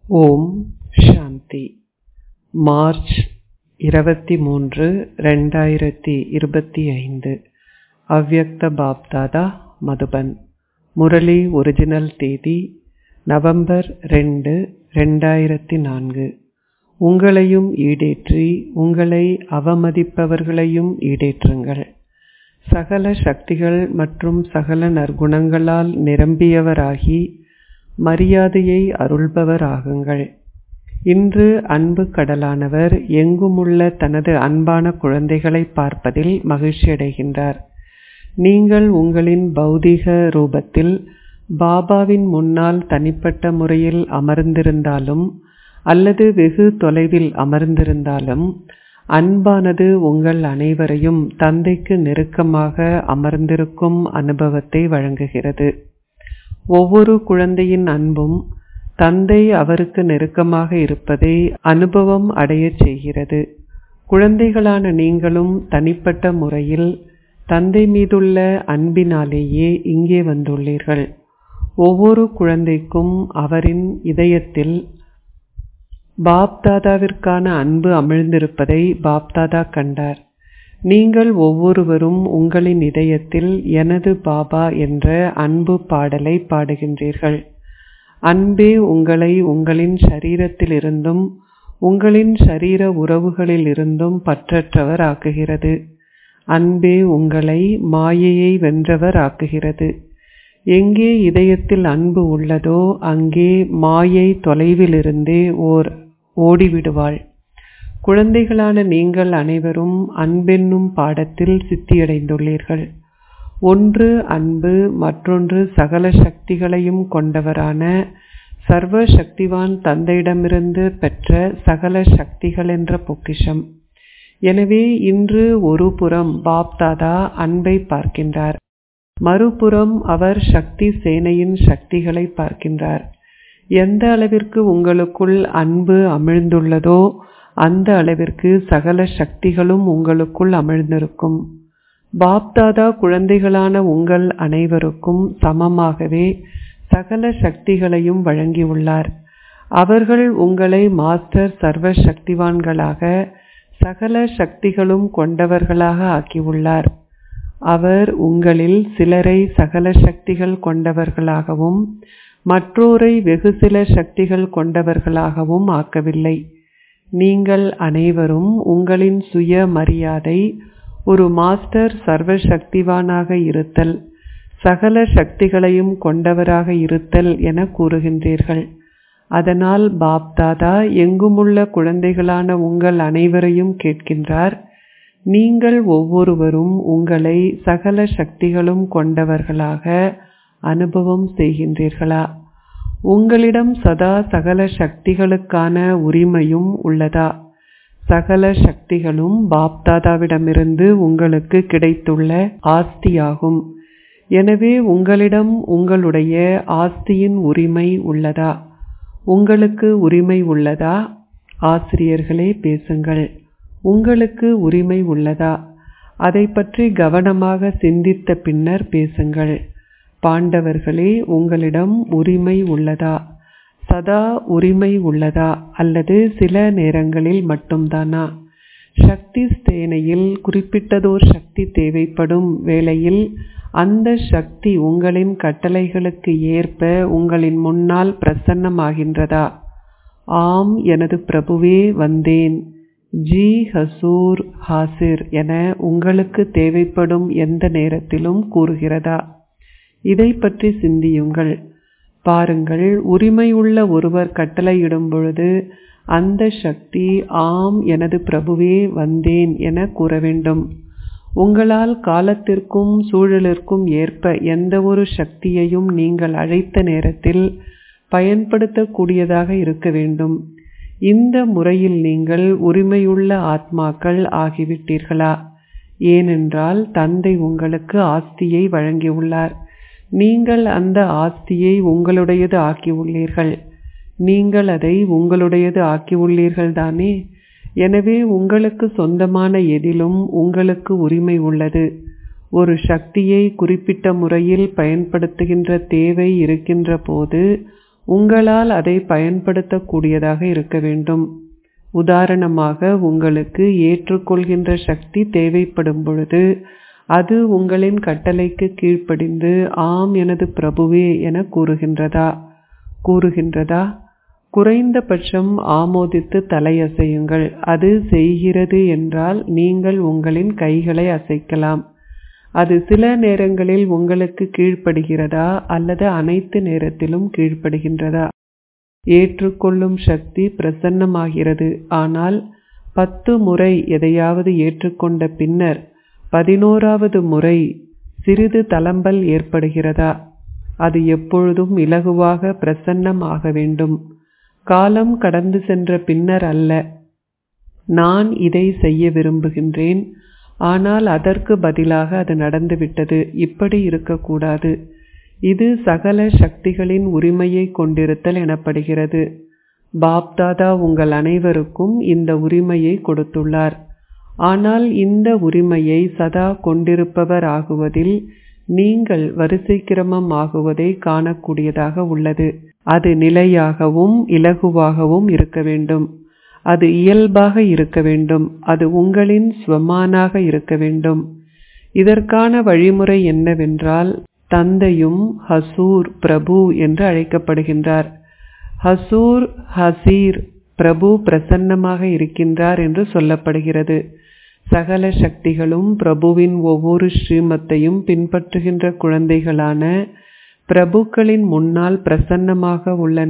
ஓம் சாந்தி March இருபத்தி மூன்று ரெண்டாயிரத்தி இருபத்தி ஐந்து அவ்யக்த பாப்தாதா மதுபன் முரளி ஒரிஜினல் தேதி நவம்பர் ரெண்டு ரெண்டாயிரத்தி நான்கு உங்களையும் ஈடேற்றி உங்களை அவமதிப்பவர்களையும் ஈடேற்றுங்கள் சகல சக்திகள் மற்றும் சகல நற்குணங்களால் நிரம்பியவராகி மரியாதையை அருள்பவராகுங்கள் இன்று அன்பு கடலானவர் எங்குமுள்ள தனது அன்பான குழந்தைகளை பார்ப்பதில் மகிழ்ச்சியடைகின்றார் நீங்கள் உங்களின் பௌதீக ரூபத்தில் பாபாவின் முன்னால் தனிப்பட்ட முறையில் அமர்ந்திருந்தாலும் அல்லது வெகு தொலைவில் அமர்ந்திருந்தாலும் அன்பானது உங்கள் அனைவரையும் தந்தைக்கு நெருக்கமாக அமர்ந்திருக்கும் அனுபவத்தை வழங்குகிறது ஒவ்வொரு குழந்தையின் அன்பும் தந்தை அவருக்கு நெருக்கமாக இருப்பதை அனுபவம் அடையச் செய்கிறது குழந்தைகளான நீங்களும் தனிப்பட்ட முறையில் தந்தை மீதுள்ள அன்பினாலேயே இங்கே வந்துள்ளீர்கள் ஒவ்வொரு குழந்தைக்கும் அவரின் இதயத்தில் பாப்தாதாவிற்கான அன்பு அமிழ்ந்திருப்பதை பாப்தாதா கண்டார் நீங்கள் ஒவ்வொருவரும் உங்களின் இதயத்தில் எனது பாபா என்ற அன்பு பாடலை பாடுகின்றீர்கள் அன்பே உங்களை உங்களின் சரீரத்திலிருந்தும் உங்களின் சரீர உறவுகளில் இருந்தும் பற்றற்றவர் ஆக்குகிறது அன்பே உங்களை மாயையை வென்றவர் ஆக்குகிறது எங்கே இதயத்தில் அன்பு உள்ளதோ அங்கே மாயை தொலைவிலிருந்தே ஓர் ஓடிவிடுவாள் குழந்தைகளான நீங்கள் அனைவரும் அன்பென்னும் பாடத்தில் சித்தியடைந்துள்ளீர்கள் ஒன்று அன்பு மற்றொன்று சகல சக்திகளையும் கொண்டவரான சர்வ சக்திவான் தந்தையிடமிருந்து பெற்ற சகல சக்திகள் என்ற பொக்கிஷம் எனவே இன்று ஒரு புறம் பாப்தாதா அன்பை பார்க்கின்றார் மறுபுறம் அவர் சக்தி சேனையின் சக்திகளை பார்க்கின்றார் எந்த அளவிற்கு உங்களுக்குள் அன்பு அமிழ்ந்துள்ளதோ அந்த அளவிற்கு சகல சக்திகளும் உங்களுக்குள் அமிழ்ந்திருக்கும் பாப்தாதா குழந்தைகளான உங்கள் அனைவருக்கும் சமமாகவே சகல சக்திகளையும் வழங்கியுள்ளார் அவர்கள் உங்களை மாஸ்டர் சர்வ சக்திவான்களாக சகல சக்திகளும் கொண்டவர்களாக ஆக்கியுள்ளார் அவர் உங்களில் சிலரை சகல சக்திகள் கொண்டவர்களாகவும் மற்றோரை வெகு சில சக்திகள் கொண்டவர்களாகவும் ஆக்கவில்லை நீங்கள் அனைவரும் உங்களின் சுய மரியாதை ஒரு மாஸ்டர் சர்வ சக்திவானாக இருத்தல் சகல சக்திகளையும் கொண்டவராக இருத்தல் என கூறுகின்றீர்கள் அதனால் பாப்தாதா எங்குமுள்ள குழந்தைகளான உங்கள் அனைவரையும் கேட்கின்றார் நீங்கள் ஒவ்வொருவரும் உங்களை சகல சக்திகளும் கொண்டவர்களாக அனுபவம் செய்கின்றீர்களா உங்களிடம் சதா சகல சக்திகளுக்கான உரிமையும் உள்ளதா சகல சக்திகளும் பாப்தாதாவிடமிருந்து உங்களுக்கு கிடைத்துள்ள ஆஸ்தியாகும் எனவே உங்களிடம் உங்களுடைய ஆஸ்தியின் உரிமை உள்ளதா உங்களுக்கு உரிமை உள்ளதா ஆசிரியர்களே பேசுங்கள் உங்களுக்கு உரிமை உள்ளதா அதை பற்றி கவனமாக சிந்தித்த பின்னர் பேசுங்கள் பாண்டவர்களே உங்களிடம் உரிமை உள்ளதா சதா உரிமை உள்ளதா அல்லது சில நேரங்களில் மட்டும்தானா சக்தி ஸ்தேனையில் குறிப்பிட்டதோர் சக்தி தேவைப்படும் வேளையில் அந்த சக்தி உங்களின் கட்டளைகளுக்கு ஏற்ப உங்களின் முன்னால் பிரசன்னமாகின்றதா ஆம் எனது பிரபுவே வந்தேன் ஜி ஹசூர் ஹாசிர் என உங்களுக்கு தேவைப்படும் எந்த நேரத்திலும் கூறுகிறதா இதை பற்றி சிந்தியுங்கள் பாருங்கள் உரிமையுள்ள ஒருவர் கட்டளையிடும் பொழுது அந்த சக்தி ஆம் எனது பிரபுவே வந்தேன் என கூற வேண்டும் உங்களால் காலத்திற்கும் சூழலிற்கும் ஏற்ப எந்த ஒரு சக்தியையும் நீங்கள் அழைத்த நேரத்தில் பயன்படுத்தக்கூடியதாக இருக்க வேண்டும் இந்த முறையில் நீங்கள் உரிமையுள்ள ஆத்மாக்கள் ஆகிவிட்டீர்களா ஏனென்றால் தந்தை உங்களுக்கு ஆஸ்தியை வழங்கியுள்ளார் நீங்கள் அந்த ஆஸ்தியை உங்களுடையது ஆக்கியுள்ளீர்கள் நீங்கள் அதை உங்களுடையது ஆக்கியுள்ளீர்கள் தானே எனவே உங்களுக்கு சொந்தமான எதிலும் உங்களுக்கு உரிமை உள்ளது ஒரு சக்தியை குறிப்பிட்ட முறையில் பயன்படுத்துகின்ற தேவை இருக்கின்ற போது உங்களால் அதை பயன்படுத்தக்கூடியதாக இருக்க வேண்டும் உதாரணமாக உங்களுக்கு ஏற்றுக்கொள்கின்ற சக்தி தேவைப்படும் பொழுது அது உங்களின் கட்டளைக்கு கீழ்ப்படிந்து ஆம் எனது பிரபுவே என கூறுகின்றதா கூறுகின்றதா குறைந்தபட்சம் ஆமோதித்து தலையசையுங்கள் அது செய்கிறது என்றால் நீங்கள் உங்களின் கைகளை அசைக்கலாம் அது சில நேரங்களில் உங்களுக்கு கீழ்ப்படுகிறதா அல்லது அனைத்து நேரத்திலும் கீழ்ப்படுகின்றதா ஏற்றுக்கொள்ளும் சக்தி பிரசன்னமாகிறது ஆனால் பத்து முறை எதையாவது ஏற்றுக்கொண்ட பின்னர் பதினோராவது முறை சிறிது தளம்பல் ஏற்படுகிறதா அது எப்பொழுதும் இலகுவாக பிரசன்னம் ஆக வேண்டும் காலம் கடந்து சென்ற பின்னர் அல்ல நான் இதை செய்ய விரும்புகின்றேன் ஆனால் அதற்கு பதிலாக அது நடந்துவிட்டது இப்படி இருக்கக்கூடாது இது சகல சக்திகளின் உரிமையை கொண்டிருத்தல் எனப்படுகிறது பாப்தாதா உங்கள் அனைவருக்கும் இந்த உரிமையை கொடுத்துள்ளார் ஆனால் இந்த உரிமையை சதா கொண்டிருப்பவர் ஆகுவதில் நீங்கள் வரிசை கிரமம் ஆகுவதை காணக்கூடியதாக உள்ளது அது நிலையாகவும் இலகுவாகவும் இருக்க வேண்டும் அது இயல்பாக இருக்க வேண்டும் அது உங்களின் ஸ்வமானாக இருக்க வேண்டும் இதற்கான வழிமுறை என்னவென்றால் தந்தையும் ஹசூர் பிரபு என்று அழைக்கப்படுகின்றார் ஹசூர் ஹசீர் பிரபு பிரசன்னமாக இருக்கின்றார் என்று சொல்லப்படுகிறது சகல சக்திகளும் பிரபுவின் ஒவ்வொரு ஸ்ரீமத்தையும் பின்பற்றுகின்ற குழந்தைகளான பிரபுக்களின் முன்னால் பிரசன்னமாக உள்ளன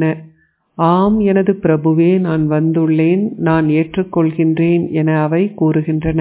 ஆம் எனது பிரபுவே நான் வந்துள்ளேன் நான் ஏற்றுக்கொள்கின்றேன் என அவை கூறுகின்றன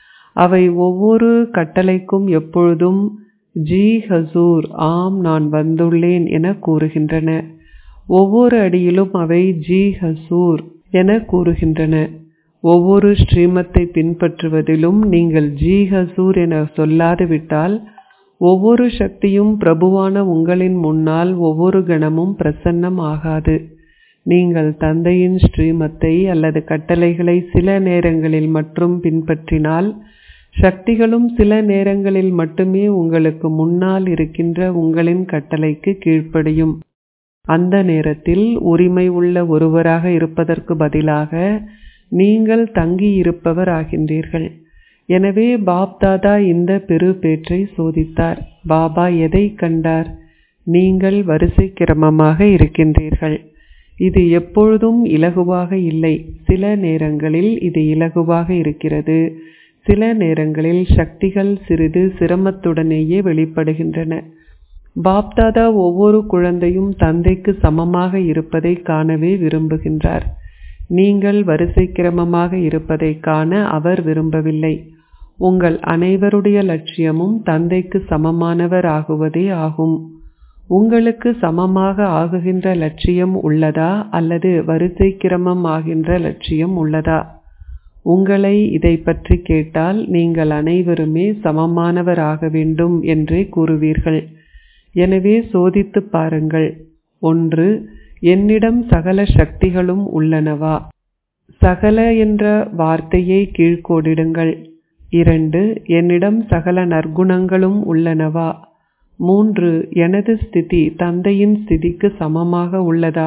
அவை ஒவ்வொரு கட்டளைக்கும் எப்பொழுதும் ஜி ஹசூர் ஆம் நான் வந்துள்ளேன் என கூறுகின்றன ஒவ்வொரு அடியிலும் அவை ஜி ஹசூர் என கூறுகின்றன ஒவ்வொரு ஸ்ரீமத்தை பின்பற்றுவதிலும் நீங்கள் ஜி ஹசூர் என சொல்லாது விட்டால் ஒவ்வொரு சக்தியும் பிரபுவான உங்களின் முன்னால் ஒவ்வொரு கணமும் பிரசன்னம் ஆகாது நீங்கள் தந்தையின் ஸ்ரீமத்தை அல்லது கட்டளைகளை சில நேரங்களில் மட்டும் பின்பற்றினால் சக்திகளும் சில நேரங்களில் மட்டுமே உங்களுக்கு முன்னால் இருக்கின்ற உங்களின் கட்டளைக்கு கீழ்ப்படியும் அந்த நேரத்தில் உரிமை உள்ள ஒருவராக இருப்பதற்கு பதிலாக நீங்கள் தங்கியிருப்பவர் ஆகின்றீர்கள் எனவே பாப்தாதா இந்த பெரு பேற்றை சோதித்தார் பாபா எதை கண்டார் நீங்கள் வரிசை கிரமமாக இருக்கின்றீர்கள் இது எப்பொழுதும் இலகுவாக இல்லை சில நேரங்களில் இது இலகுவாக இருக்கிறது சில நேரங்களில் சக்திகள் சிறிது சிரமத்துடனேயே வெளிப்படுகின்றன பாப்தாதா ஒவ்வொரு குழந்தையும் தந்தைக்கு சமமாக இருப்பதை காணவே விரும்புகின்றார் நீங்கள் வரிசை கிரமமாக இருப்பதை காண அவர் விரும்பவில்லை உங்கள் அனைவருடைய லட்சியமும் தந்தைக்கு சமமானவர் ஆகுவதே ஆகும் உங்களுக்கு சமமாக ஆகுகின்ற லட்சியம் உள்ளதா அல்லது வரிசை கிரமம் ஆகின்ற லட்சியம் உள்ளதா உங்களை இதை பற்றி கேட்டால் நீங்கள் அனைவருமே சமமானவர் ஆக வேண்டும் என்றே கூறுவீர்கள் எனவே சோதித்து பாருங்கள் ஒன்று என்னிடம் சகல சக்திகளும் உள்ளனவா சகல என்ற வார்த்தையை கீழ்கோடிடுங்கள் இரண்டு என்னிடம் சகல நற்குணங்களும் உள்ளனவா மூன்று எனது ஸ்திதி தந்தையின் ஸ்திதிக்கு சமமாக உள்ளதா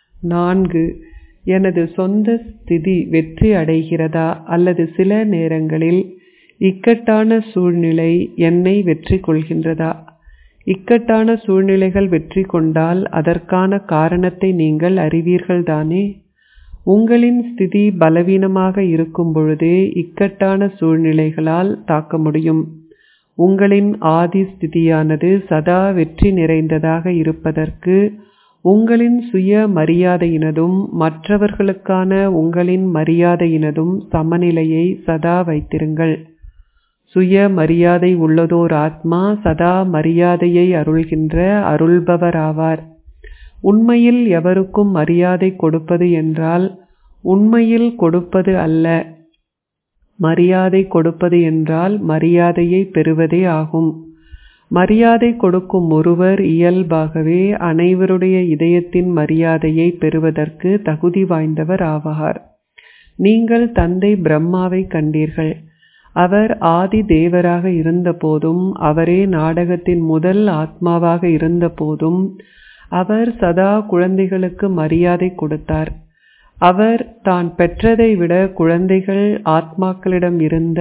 நான்கு எனது சொந்த ஸ்திதி வெற்றி அடைகிறதா அல்லது சில நேரங்களில் இக்கட்டான சூழ்நிலை என்னை வெற்றி கொள்கின்றதா இக்கட்டான சூழ்நிலைகள் வெற்றி கொண்டால் அதற்கான காரணத்தை நீங்கள் அறிவீர்கள்தானே உங்களின் ஸ்திதி பலவீனமாக இருக்கும் பொழுதே இக்கட்டான சூழ்நிலைகளால் தாக்க முடியும் உங்களின் ஆதி ஸ்திதியானது சதா வெற்றி நிறைந்ததாக இருப்பதற்கு உங்களின் சுய மரியாதையினதும் மற்றவர்களுக்கான உங்களின் மரியாதையினதும் சமநிலையை சதா வைத்திருங்கள் சுய மரியாதை உள்ளதோர் ஆத்மா சதா மரியாதையை அருள்கின்ற அருள்பவராவார் உண்மையில் எவருக்கும் மரியாதை கொடுப்பது என்றால் உண்மையில் கொடுப்பது அல்ல மரியாதை கொடுப்பது என்றால் மரியாதையை பெறுவதே ஆகும் மரியாதை கொடுக்கும் ஒருவர் இயல்பாகவே அனைவருடைய இதயத்தின் மரியாதையை பெறுவதற்கு தகுதி வாய்ந்தவர் ஆவார் நீங்கள் தந்தை பிரம்மாவை கண்டீர்கள் அவர் ஆதி தேவராக இருந்தபோதும் அவரே நாடகத்தின் முதல் ஆத்மாவாக இருந்தபோதும் அவர் சதா குழந்தைகளுக்கு மரியாதை கொடுத்தார் அவர் தான் பெற்றதை விட குழந்தைகள் ஆத்மாக்களிடம் இருந்த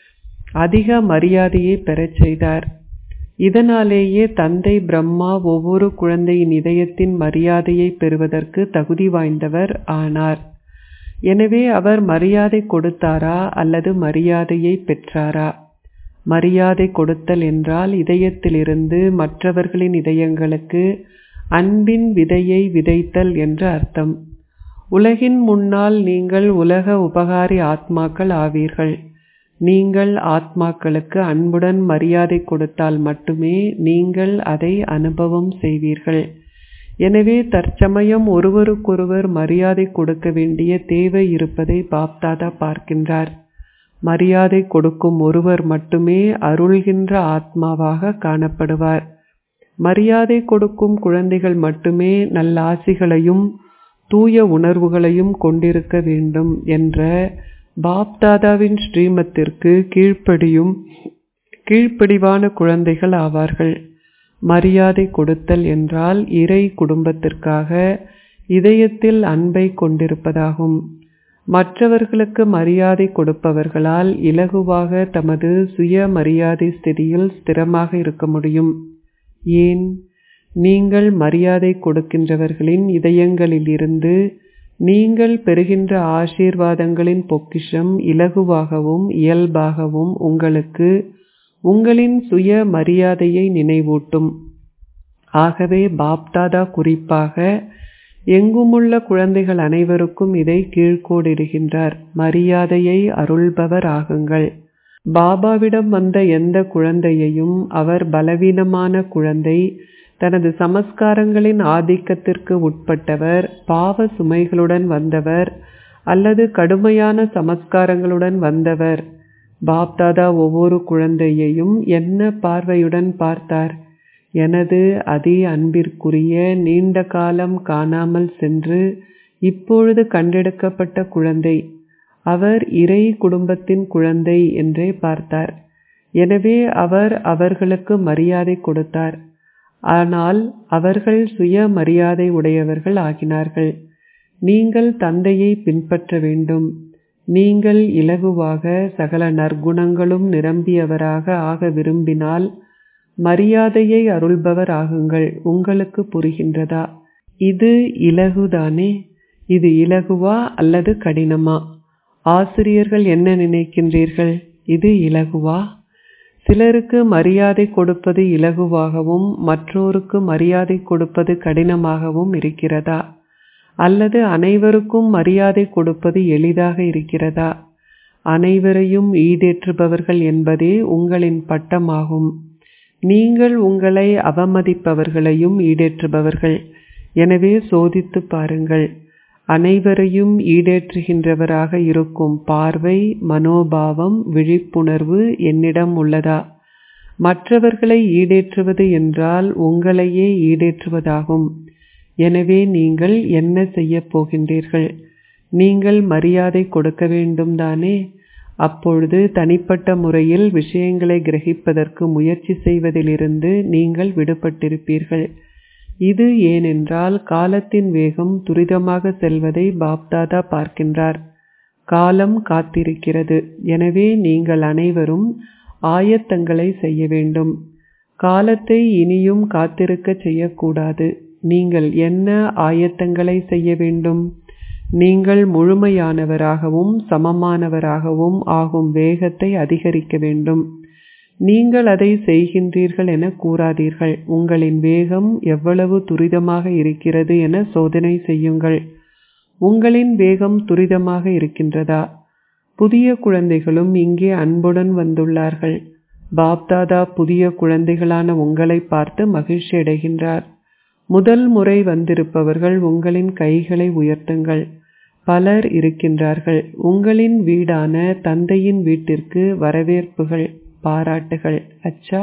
அதிக மரியாதையை பெறச் செய்தார் இதனாலேயே தந்தை பிரம்மா ஒவ்வொரு குழந்தையின் இதயத்தின் மரியாதையை பெறுவதற்கு தகுதி வாய்ந்தவர் ஆனார் எனவே அவர் மரியாதை கொடுத்தாரா அல்லது மரியாதையை பெற்றாரா மரியாதை கொடுத்தல் என்றால் இதயத்திலிருந்து மற்றவர்களின் இதயங்களுக்கு அன்பின் விதையை விதைத்தல் என்று அர்த்தம் உலகின் முன்னால் நீங்கள் உலக உபகாரி ஆத்மாக்கள் ஆவீர்கள் நீங்கள் ஆத்மாக்களுக்கு அன்புடன் மரியாதை கொடுத்தால் மட்டுமே நீங்கள் அதை அனுபவம் செய்வீர்கள் எனவே தற்சமயம் ஒருவருக்கொருவர் மரியாதை கொடுக்க வேண்டிய தேவை இருப்பதை பாப்தாதா பார்க்கின்றார் மரியாதை கொடுக்கும் ஒருவர் மட்டுமே அருள்கின்ற ஆத்மாவாக காணப்படுவார் மரியாதை கொடுக்கும் குழந்தைகள் மட்டுமே நல்லாசிகளையும் தூய உணர்வுகளையும் கொண்டிருக்க வேண்டும் என்ற பாப்தாதாவின் ஸ்ரீமத்திற்கு கீழ்ப்படியும் கீழ்ப்படிவான குழந்தைகள் ஆவார்கள் மரியாதை கொடுத்தல் என்றால் இறை குடும்பத்திற்காக இதயத்தில் அன்பை கொண்டிருப்பதாகும் மற்றவர்களுக்கு மரியாதை கொடுப்பவர்களால் இலகுவாக தமது சுய மரியாதை ஸ்திதியில் ஸ்திரமாக இருக்க முடியும் ஏன் நீங்கள் மரியாதை கொடுக்கின்றவர்களின் இதயங்களிலிருந்து நீங்கள் பெறுகின்ற ஆசீர்வாதங்களின் பொக்கிஷம் இலகுவாகவும் இயல்பாகவும் உங்களுக்கு உங்களின் சுய மரியாதையை நினைவூட்டும் ஆகவே பாப்தாதா குறிப்பாக எங்குமுள்ள குழந்தைகள் அனைவருக்கும் இதை கீழ்கோடிடுகின்றார் மரியாதையை அருள்பவர் ஆகுங்கள் பாபாவிடம் வந்த எந்த குழந்தையையும் அவர் பலவீனமான குழந்தை தனது சமஸ்காரங்களின் ஆதிக்கத்திற்கு உட்பட்டவர் பாவ சுமைகளுடன் வந்தவர் அல்லது கடுமையான சமஸ்காரங்களுடன் வந்தவர் பாப்தாதா ஒவ்வொரு குழந்தையையும் என்ன பார்வையுடன் பார்த்தார் எனது அதி அன்பிற்குரிய நீண்ட காலம் காணாமல் சென்று இப்பொழுது கண்டெடுக்கப்பட்ட குழந்தை அவர் இறை குடும்பத்தின் குழந்தை என்றே பார்த்தார் எனவே அவர் அவர்களுக்கு மரியாதை கொடுத்தார் ஆனால் அவர்கள் சுய மரியாதை உடையவர்கள் ஆகினார்கள் நீங்கள் தந்தையை பின்பற்ற வேண்டும் நீங்கள் இலகுவாக சகல நற்குணங்களும் நிரம்பியவராக ஆக விரும்பினால் மரியாதையை அருள்பவர் ஆகுங்கள் உங்களுக்கு புரிகின்றதா இது இலகுதானே இது இலகுவா அல்லது கடினமா ஆசிரியர்கள் என்ன நினைக்கின்றீர்கள் இது இலகுவா சிலருக்கு மரியாதை கொடுப்பது இலகுவாகவும் மற்றோருக்கு மரியாதை கொடுப்பது கடினமாகவும் இருக்கிறதா அல்லது அனைவருக்கும் மரியாதை கொடுப்பது எளிதாக இருக்கிறதா அனைவரையும் ஈடேற்றுபவர்கள் என்பதே உங்களின் பட்டமாகும் நீங்கள் உங்களை அவமதிப்பவர்களையும் ஈடேற்றுபவர்கள் எனவே சோதித்து பாருங்கள் அனைவரையும் ஈடேற்றுகின்றவராக இருக்கும் பார்வை மனோபாவம் விழிப்புணர்வு என்னிடம் உள்ளதா மற்றவர்களை ஈடேற்றுவது என்றால் உங்களையே ஈடேற்றுவதாகும் எனவே நீங்கள் என்ன செய்யப் போகின்றீர்கள் நீங்கள் மரியாதை கொடுக்க வேண்டும் தானே அப்பொழுது தனிப்பட்ட முறையில் விஷயங்களை கிரகிப்பதற்கு முயற்சி செய்வதிலிருந்து நீங்கள் விடுபட்டிருப்பீர்கள் இது ஏனென்றால் காலத்தின் வேகம் துரிதமாக செல்வதை பாப்தாதா பார்க்கின்றார் காலம் காத்திருக்கிறது எனவே நீங்கள் அனைவரும் ஆயத்தங்களை செய்ய வேண்டும் காலத்தை இனியும் காத்திருக்க செய்யக்கூடாது நீங்கள் என்ன ஆயத்தங்களை செய்ய வேண்டும் நீங்கள் முழுமையானவராகவும் சமமானவராகவும் ஆகும் வேகத்தை அதிகரிக்க வேண்டும் நீங்கள் அதை செய்கின்றீர்கள் என கூறாதீர்கள் உங்களின் வேகம் எவ்வளவு துரிதமாக இருக்கிறது என சோதனை செய்யுங்கள் உங்களின் வேகம் துரிதமாக இருக்கின்றதா புதிய குழந்தைகளும் இங்கே அன்புடன் வந்துள்ளார்கள் பாப்தாதா புதிய குழந்தைகளான உங்களை பார்த்து மகிழ்ச்சி அடைகின்றார் முதல் முறை வந்திருப்பவர்கள் உங்களின் கைகளை உயர்த்துங்கள் பலர் இருக்கின்றார்கள் உங்களின் வீடான தந்தையின் வீட்டிற்கு வரவேற்புகள் பாராட்டுகள் அச்சா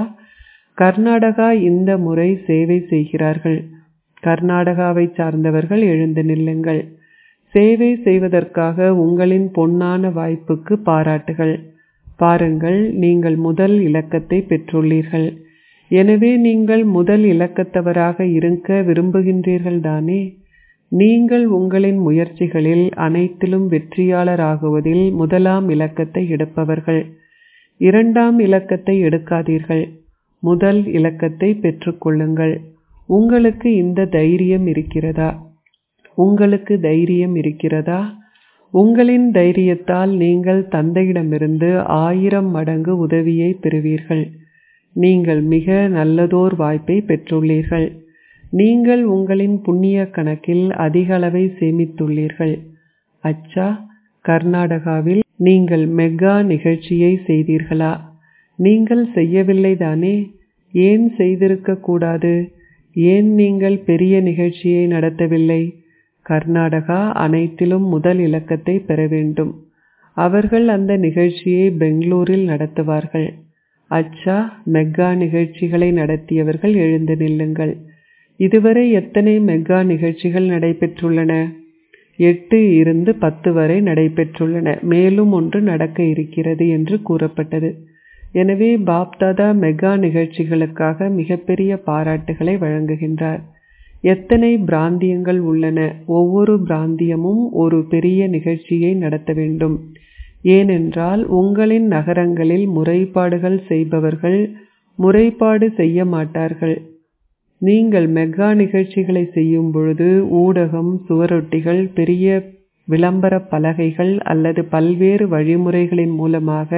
கர்நாடகா இந்த முறை சேவை செய்கிறார்கள் கர்நாடகாவை சார்ந்தவர்கள் எழுந்து நில்லுங்கள் சேவை செய்வதற்காக உங்களின் பொன்னான வாய்ப்புக்கு பாராட்டுகள் பாருங்கள் நீங்கள் முதல் இலக்கத்தை பெற்றுள்ளீர்கள் எனவே நீங்கள் முதல் இலக்கத்தவராக இருக்க விரும்புகின்றீர்கள் தானே நீங்கள் உங்களின் முயற்சிகளில் அனைத்திலும் வெற்றியாளராகுவதில் முதலாம் இலக்கத்தை எடுப்பவர்கள் இரண்டாம் இலக்கத்தை எடுக்காதீர்கள் முதல் இலக்கத்தை பெற்றுக்கொள்ளுங்கள் உங்களுக்கு இந்த தைரியம் இருக்கிறதா உங்களுக்கு தைரியம் இருக்கிறதா உங்களின் தைரியத்தால் நீங்கள் தந்தையிடமிருந்து ஆயிரம் மடங்கு உதவியை பெறுவீர்கள் நீங்கள் மிக நல்லதோர் வாய்ப்பை பெற்றுள்ளீர்கள் நீங்கள் உங்களின் புண்ணிய கணக்கில் அதிக அளவை சேமித்துள்ளீர்கள் அச்சா கர்நாடகாவில் நீங்கள் மெகா நிகழ்ச்சியை செய்தீர்களா நீங்கள் செய்யவில்லை தானே ஏன் செய்திருக்க கூடாது ஏன் நீங்கள் பெரிய நிகழ்ச்சியை நடத்தவில்லை கர்நாடகா அனைத்திலும் முதல் இலக்கத்தை பெற வேண்டும் அவர்கள் அந்த நிகழ்ச்சியை பெங்களூரில் நடத்துவார்கள் அச்சா மெகா நிகழ்ச்சிகளை நடத்தியவர்கள் எழுந்து நில்லுங்கள் இதுவரை எத்தனை மெகா நிகழ்ச்சிகள் நடைபெற்றுள்ளன எட்டு இருந்து பத்து வரை நடைபெற்றுள்ளன மேலும் ஒன்று நடக்க இருக்கிறது என்று கூறப்பட்டது எனவே பாப்தாதா மெகா நிகழ்ச்சிகளுக்காக மிகப்பெரிய பாராட்டுகளை வழங்குகின்றார் எத்தனை பிராந்தியங்கள் உள்ளன ஒவ்வொரு பிராந்தியமும் ஒரு பெரிய நிகழ்ச்சியை நடத்த வேண்டும் ஏனென்றால் உங்களின் நகரங்களில் முறைப்பாடுகள் செய்பவர்கள் முறைப்பாடு செய்ய மாட்டார்கள் நீங்கள் மெகா நிகழ்ச்சிகளை செய்யும் பொழுது ஊடகம் சுவரொட்டிகள் பெரிய விளம்பர பலகைகள் அல்லது பல்வேறு வழிமுறைகளின் மூலமாக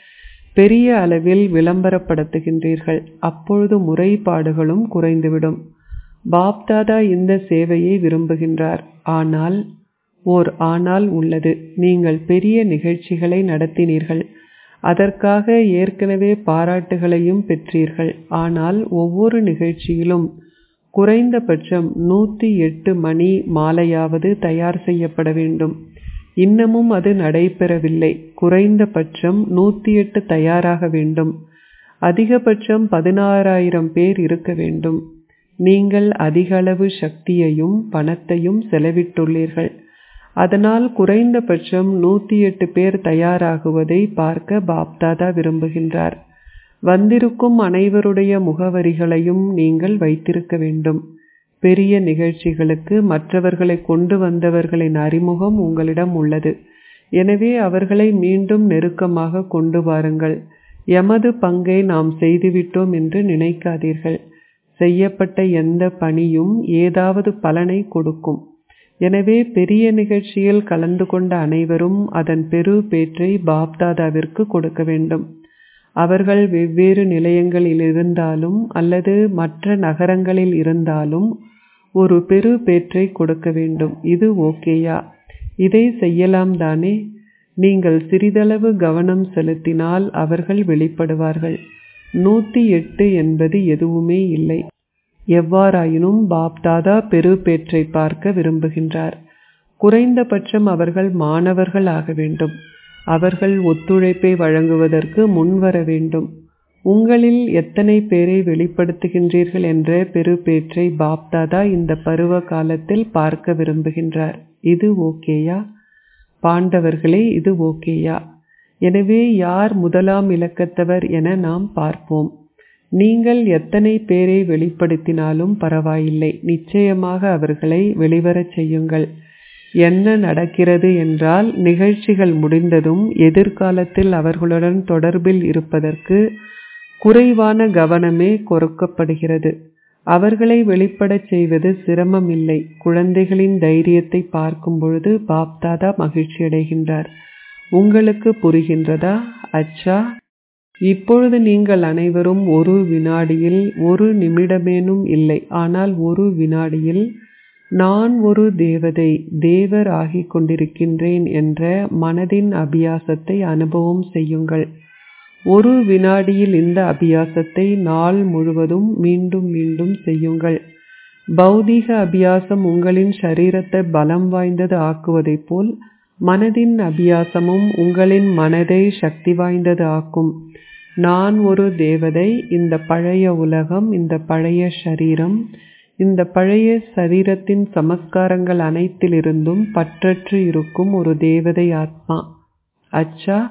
பெரிய அளவில் விளம்பரப்படுத்துகின்றீர்கள் அப்பொழுது முறைப்பாடுகளும் குறைந்துவிடும் பாப்தாதா இந்த சேவையை விரும்புகின்றார் ஆனால் ஓர் ஆனால் உள்ளது நீங்கள் பெரிய நிகழ்ச்சிகளை நடத்தினீர்கள் அதற்காக ஏற்கனவே பாராட்டுகளையும் பெற்றீர்கள் ஆனால் ஒவ்வொரு நிகழ்ச்சியிலும் குறைந்தபட்சம் நூற்றி எட்டு மணி மாலையாவது தயார் செய்யப்பட வேண்டும் இன்னமும் அது நடைபெறவில்லை குறைந்தபட்சம் நூற்றி எட்டு தயாராக வேண்டும் அதிகபட்சம் பதினாறாயிரம் பேர் இருக்க வேண்டும் நீங்கள் அதிகளவு சக்தியையும் பணத்தையும் செலவிட்டுள்ளீர்கள் அதனால் குறைந்தபட்சம் நூற்றி எட்டு பேர் தயாராகுவதை பார்க்க பாப்தாதா விரும்புகின்றார் வந்திருக்கும் அனைவருடைய முகவரிகளையும் நீங்கள் வைத்திருக்க வேண்டும் பெரிய நிகழ்ச்சிகளுக்கு மற்றவர்களை கொண்டு வந்தவர்களின் அறிமுகம் உங்களிடம் உள்ளது எனவே அவர்களை மீண்டும் நெருக்கமாக கொண்டு வாருங்கள் எமது பங்கை நாம் செய்துவிட்டோம் என்று நினைக்காதீர்கள் செய்யப்பட்ட எந்த பணியும் ஏதாவது பலனை கொடுக்கும் எனவே பெரிய நிகழ்ச்சியில் கலந்து கொண்ட அனைவரும் அதன் பெரு பேற்றை பாப்தாதாவிற்கு கொடுக்க வேண்டும் அவர்கள் வெவ்வேறு நிலையங்களில் இருந்தாலும் அல்லது மற்ற நகரங்களில் இருந்தாலும் ஒரு பெரு பேற்றை கொடுக்க வேண்டும் இது ஓகேயா இதை செய்யலாம் தானே நீங்கள் சிறிதளவு கவனம் செலுத்தினால் அவர்கள் வெளிப்படுவார்கள் நூற்றி எட்டு என்பது எதுவுமே இல்லை எவ்வாறாயினும் பாப்தாதா பெரு பேற்றை பார்க்க விரும்புகின்றார் குறைந்தபட்சம் அவர்கள் மாணவர்கள் ஆக வேண்டும் அவர்கள் ஒத்துழைப்பை வழங்குவதற்கு முன்வர வேண்டும் உங்களில் எத்தனை பேரை வெளிப்படுத்துகின்றீர்கள் என்ற பெரு பேற்றை பாப்தாதா இந்த பருவ காலத்தில் பார்க்க விரும்புகின்றார் இது ஓகேயா பாண்டவர்களே இது ஓகேயா எனவே யார் முதலாம் இலக்கத்தவர் என நாம் பார்ப்போம் நீங்கள் எத்தனை பேரை வெளிப்படுத்தினாலும் பரவாயில்லை நிச்சயமாக அவர்களை வெளிவரச் செய்யுங்கள் என்ன நடக்கிறது என்றால் நிகழ்ச்சிகள் முடிந்ததும் எதிர்காலத்தில் அவர்களுடன் தொடர்பில் இருப்பதற்கு குறைவான கவனமே கொடுக்கப்படுகிறது அவர்களை வெளிப்படச் செய்வது சிரமம் இல்லை குழந்தைகளின் தைரியத்தை பார்க்கும் பொழுது பாப்தாதா மகிழ்ச்சி அடைகின்றார் உங்களுக்கு புரிகின்றதா அச்சா இப்பொழுது நீங்கள் அனைவரும் ஒரு வினாடியில் ஒரு நிமிடமேனும் இல்லை ஆனால் ஒரு வினாடியில் நான் ஒரு தேவதை தேவர் ஆகிக் கொண்டிருக்கின்றேன் என்ற மனதின் அபியாசத்தை அனுபவம் செய்யுங்கள் ஒரு வினாடியில் இந்த அபியாசத்தை நாள் முழுவதும் மீண்டும் மீண்டும் செய்யுங்கள் பௌதீக அபியாசம் உங்களின் சரீரத்தை பலம் வாய்ந்தது ஆக்குவதைப் போல் மனதின் அபியாசமும் உங்களின் மனதை சக்தி வாய்ந்தது ஆக்கும் நான் ஒரு தேவதை இந்த பழைய உலகம் இந்த பழைய சரீரம் இந்த பழைய சரீரத்தின் சமஸ்காரங்கள் அனைத்திலிருந்தும் பற்றற்று இருக்கும் ஒரு தேவதை ஆத்மா அச்சா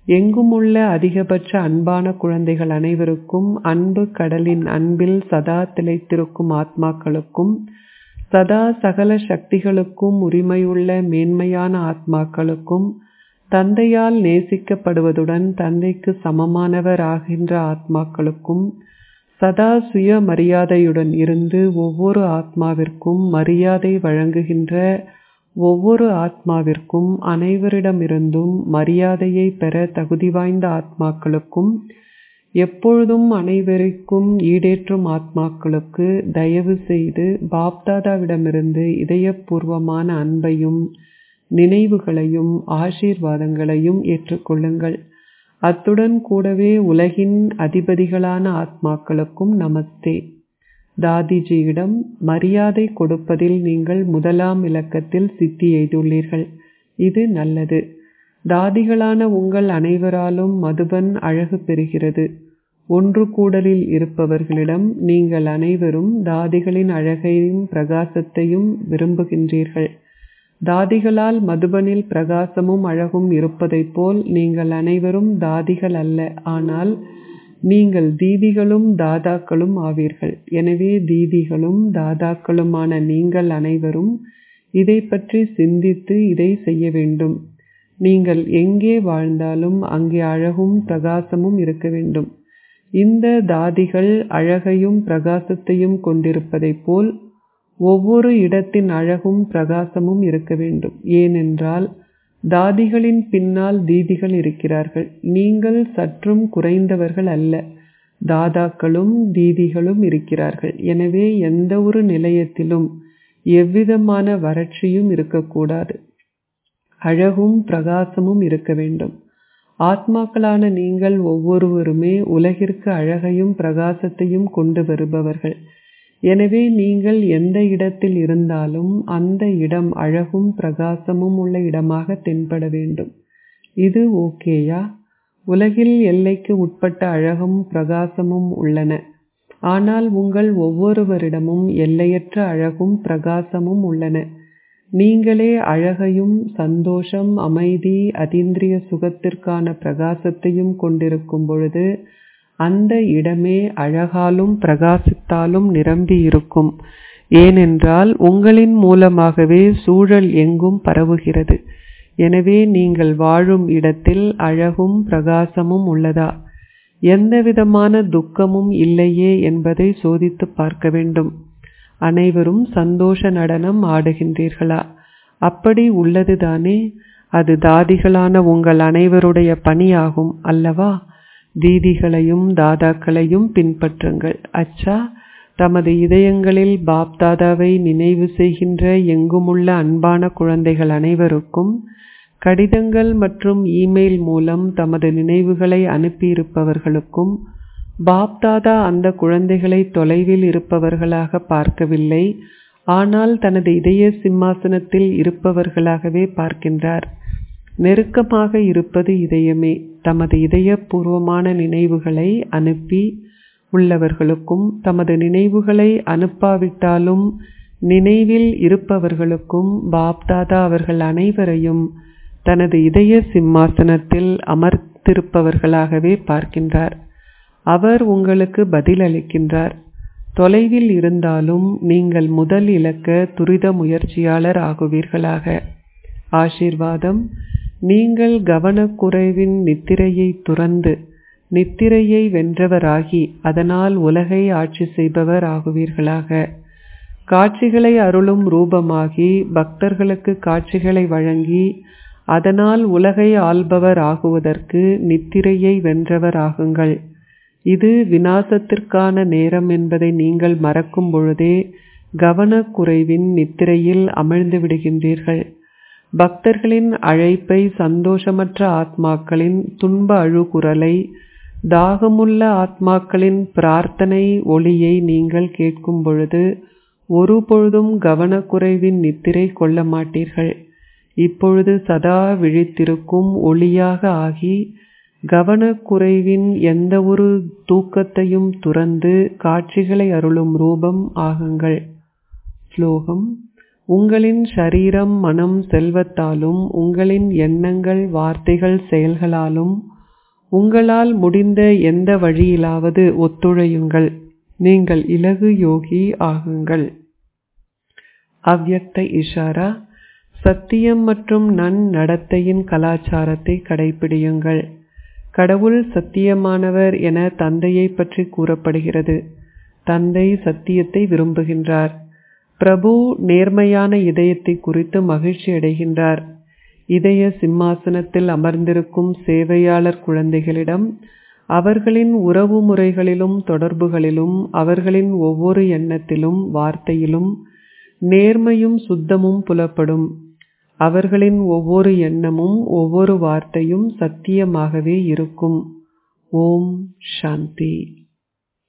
எங்குமுள்ள அதிகபட்ச அன்பான குழந்தைகள் அனைவருக்கும் அன்பு கடலின் அன்பில் சதா திளைத்திருக்கும் ஆத்மாக்களுக்கும் சதா சகல சக்திகளுக்கும் உரிமையுள்ள மேன்மையான ஆத்மாக்களுக்கும் தந்தையால் நேசிக்கப்படுவதுடன் தந்தைக்கு சமமானவர் ஆகின்ற ஆத்மாக்களுக்கும் சதா சுய மரியாதையுடன் இருந்து ஒவ்வொரு ஆத்மாவிற்கும் மரியாதை வழங்குகின்ற ஒவ்வொரு ஆத்மாவிற்கும் அனைவரிடமிருந்தும் மரியாதையை பெற தகுதி வாய்ந்த ஆத்மாக்களுக்கும் எப்பொழுதும் அனைவருக்கும் ஈடேற்றும் ஆத்மாக்களுக்கு தயவு செய்து பாப்தாதாவிடமிருந்து இதயபூர்வமான அன்பையும் நினைவுகளையும் ஆசீர்வாதங்களையும் ஏற்றுக்கொள்ளுங்கள் அத்துடன் கூடவே உலகின் அதிபதிகளான ஆத்மாக்களுக்கும் நமஸ்தே தாதிஜியிடம் மரியாதை கொடுப்பதில் நீங்கள் முதலாம் இலக்கத்தில் சித்தி எய்துள்ளீர்கள் இது நல்லது தாதிகளான உங்கள் அனைவராலும் மதுபன் அழகு பெறுகிறது ஒன்று கூடலில் இருப்பவர்களிடம் நீங்கள் அனைவரும் தாதிகளின் அழகையும் பிரகாசத்தையும் விரும்புகின்றீர்கள் தாதிகளால் மதுபனில் பிரகாசமும் அழகும் இருப்பதைப் போல் நீங்கள் அனைவரும் தாதிகள் அல்ல ஆனால் நீங்கள் தீதிகளும் தாதாக்களும் ஆவீர்கள் எனவே தீதிகளும் தாதாக்களுமான நீங்கள் அனைவரும் இதை பற்றி சிந்தித்து இதை செய்ய வேண்டும் நீங்கள் எங்கே வாழ்ந்தாலும் அங்கே அழகும் பிரகாசமும் இருக்க வேண்டும் இந்த தாதிகள் அழகையும் பிரகாசத்தையும் கொண்டிருப்பதைப் போல் ஒவ்வொரு இடத்தின் அழகும் பிரகாசமும் இருக்க வேண்டும் ஏனென்றால் தாதிகளின் பின்னால் தீதிகள் இருக்கிறார்கள் நீங்கள் சற்றும் குறைந்தவர்கள் அல்ல தாதாக்களும் தீதிகளும் இருக்கிறார்கள் எனவே எந்த ஒரு நிலையத்திலும் எவ்விதமான வறட்சியும் இருக்கக்கூடாது அழகும் பிரகாசமும் இருக்க வேண்டும் ஆத்மாக்களான நீங்கள் ஒவ்வொருவருமே உலகிற்கு அழகையும் பிரகாசத்தையும் கொண்டு வருபவர்கள் எனவே நீங்கள் எந்த இடத்தில் இருந்தாலும் அந்த இடம் அழகும் பிரகாசமும் உள்ள இடமாக தென்பட வேண்டும் இது ஓகேயா உலகில் எல்லைக்கு உட்பட்ட அழகும் பிரகாசமும் உள்ளன ஆனால் உங்கள் ஒவ்வொருவரிடமும் எல்லையற்ற அழகும் பிரகாசமும் உள்ளன நீங்களே அழகையும் சந்தோஷம் அமைதி அதீந்திரிய சுகத்திற்கான பிரகாசத்தையும் கொண்டிருக்கும் பொழுது அந்த இடமே அழகாலும் பிரகாசித்தாலும் நிரம்பி இருக்கும் ஏனென்றால் உங்களின் மூலமாகவே சூழல் எங்கும் பரவுகிறது எனவே நீங்கள் வாழும் இடத்தில் அழகும் பிரகாசமும் உள்ளதா எந்தவிதமான துக்கமும் இல்லையே என்பதை சோதித்து பார்க்க வேண்டும் அனைவரும் சந்தோஷ நடனம் ஆடுகின்றீர்களா அப்படி உள்ளதுதானே அது தாதிகளான உங்கள் அனைவருடைய பணியாகும் அல்லவா தீதிகளையும் தாதாக்களையும் பின்பற்றுங்கள் அச்சா தமது இதயங்களில் பாப் தாதாவை நினைவு செய்கின்ற எங்குமுள்ள அன்பான குழந்தைகள் அனைவருக்கும் கடிதங்கள் மற்றும் இமெயில் மூலம் தமது நினைவுகளை அனுப்பியிருப்பவர்களுக்கும் பாப்தாதா அந்த குழந்தைகளை தொலைவில் இருப்பவர்களாக பார்க்கவில்லை ஆனால் தனது இதய சிம்மாசனத்தில் இருப்பவர்களாகவே பார்க்கின்றார் நெருக்கமாக இருப்பது இதயமே தமது இதயபூர்வமான நினைவுகளை அனுப்பி உள்ளவர்களுக்கும் தமது நினைவுகளை அனுப்பாவிட்டாலும் நினைவில் இருப்பவர்களுக்கும் பாப்தாதா அவர்கள் அனைவரையும் தனது இதய சிம்மாசனத்தில் அமர்த்திருப்பவர்களாகவே பார்க்கின்றார் அவர் உங்களுக்கு பதில் அளிக்கின்றார் தொலைவில் இருந்தாலும் நீங்கள் முதல் இலக்க துரித முயற்சியாளர் ஆகுவீர்களாக ஆசீர்வாதம் நீங்கள் கவனக்குறைவின் நித்திரையை துறந்து நித்திரையை வென்றவராகி அதனால் உலகை ஆட்சி செய்பவர் ஆகுவீர்களாக காட்சிகளை அருளும் ரூபமாகி பக்தர்களுக்கு காட்சிகளை வழங்கி அதனால் உலகை ஆள்பவர் ஆகுவதற்கு நித்திரையை வென்றவர் ஆகுங்கள் இது வினாசத்திற்கான நேரம் என்பதை நீங்கள் மறக்கும் பொழுதே கவனக்குறைவின் நித்திரையில் அமிழ்ந்து விடுகின்றீர்கள் பக்தர்களின் அழைப்பை சந்தோஷமற்ற ஆத்மாக்களின் துன்ப அழுகுரலை தாகமுள்ள ஆத்மாக்களின் பிரார்த்தனை ஒளியை நீங்கள் கேட்கும் பொழுது ஒருபொழுதும் கவனக்குறைவின் நித்திரை கொள்ள மாட்டீர்கள் இப்பொழுது சதா விழித்திருக்கும் ஒளியாக ஆகி கவனக்குறைவின் எந்த ஒரு தூக்கத்தையும் துறந்து காட்சிகளை அருளும் ரூபம் ஆகுங்கள் ஸ்லோகம் உங்களின் சரீரம் மனம் செல்வத்தாலும் உங்களின் எண்ணங்கள் வார்த்தைகள் செயல்களாலும் உங்களால் முடிந்த எந்த வழியிலாவது ஒத்துழையுங்கள் நீங்கள் இலகு யோகி ஆகுங்கள் அவ்யக்த இஷாரா சத்தியம் மற்றும் நன்னடத்தையின் கலாச்சாரத்தை கடைபிடியுங்கள் கடவுள் சத்தியமானவர் என தந்தையை பற்றி கூறப்படுகிறது தந்தை சத்தியத்தை விரும்புகின்றார் பிரபு நேர்மையான இதயத்தை குறித்து மகிழ்ச்சி அடைகின்றார் இதய சிம்மாசனத்தில் அமர்ந்திருக்கும் சேவையாளர் குழந்தைகளிடம் அவர்களின் உறவு முறைகளிலும் தொடர்புகளிலும் அவர்களின் ஒவ்வொரு எண்ணத்திலும் வார்த்தையிலும் நேர்மையும் சுத்தமும் புலப்படும் அவர்களின் ஒவ்வொரு எண்ணமும் ஒவ்வொரு வார்த்தையும் சத்தியமாகவே இருக்கும் ஓம் சாந்தி